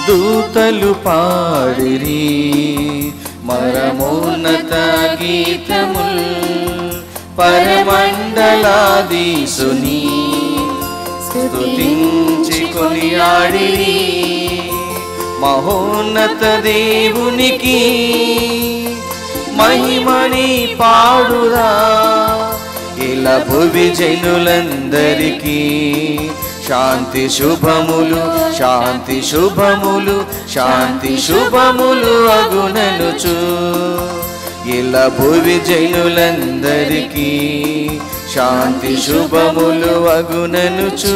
దూతలు పాడిరి మరమోన్నత గీతముల్ పరమండలాదీసుని స్తుతించి కొనియాడిరి మహోన్నత దేవునికి మహిమని పాడురా ఇలా భువి జనులందరికీ శాంతి శుభములు శాంతి శుభములు శాంతి శుభములు అగుననుచు ఇలా భువి జనులందరికీ శాంతి శుభములు అగుననుచు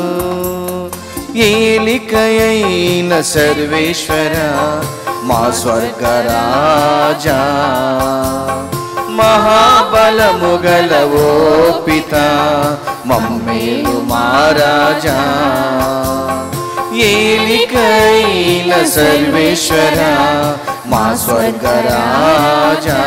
ఏలికయైన సర్వేశ్వర మా స్వర్గరాజా మహాబలము గలవో పిత మమ్మేలు మహారాజా ఏలికైన సర్వేశ్వర మా స్వర్గరాజా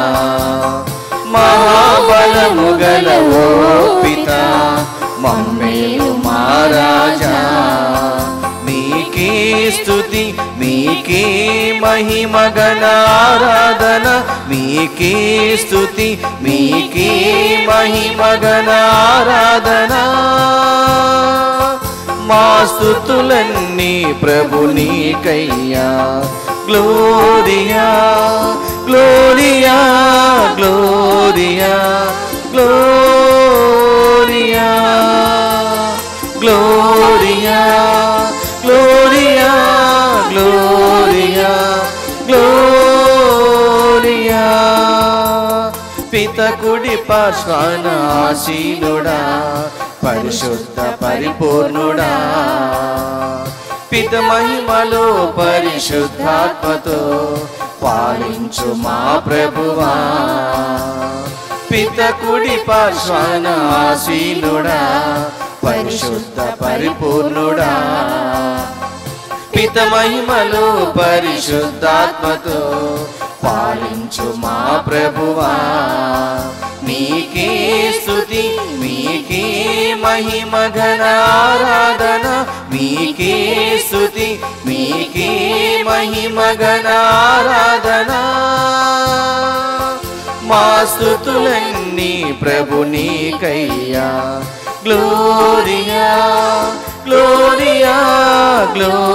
మహాబలము గలవో పిత మమ్మేలు మహారాజా మీకే స్తుతి మీకే మహిమ గణారాధన మీకే స్తుతి మీకే మహిమ గణారాధన మా స్తుతులన్నీ ప్రభు నీకయ్యా gloria gloria gloria gloria gloria gloria gloria gloria పితకుడి పార్శ్వాన ఆశీనుడా పరిశుద్ధ పరిపూర్ణుడా పిత మహిమలో పరిశుద్ధాత్మతో పాలించు మా ప్రభువా పిత కుడి పార్శ్వాన ఆశీనుడా పరిశుద్ధ పరిపూర్ణుడా పిత మహిమలో పరిశుద్ధాత్మతో పాలించు మా ప్రభువా నీకే స్తుతి మీకే మహిమ ఘన ఆరాధన మీకే స్తుతి మీకే మహిమ ఘన ఆరాధన మా స్తుతులన్నీ ప్రభు నీకయ్యా గ్లోరియా గ్లోరియా గ్లో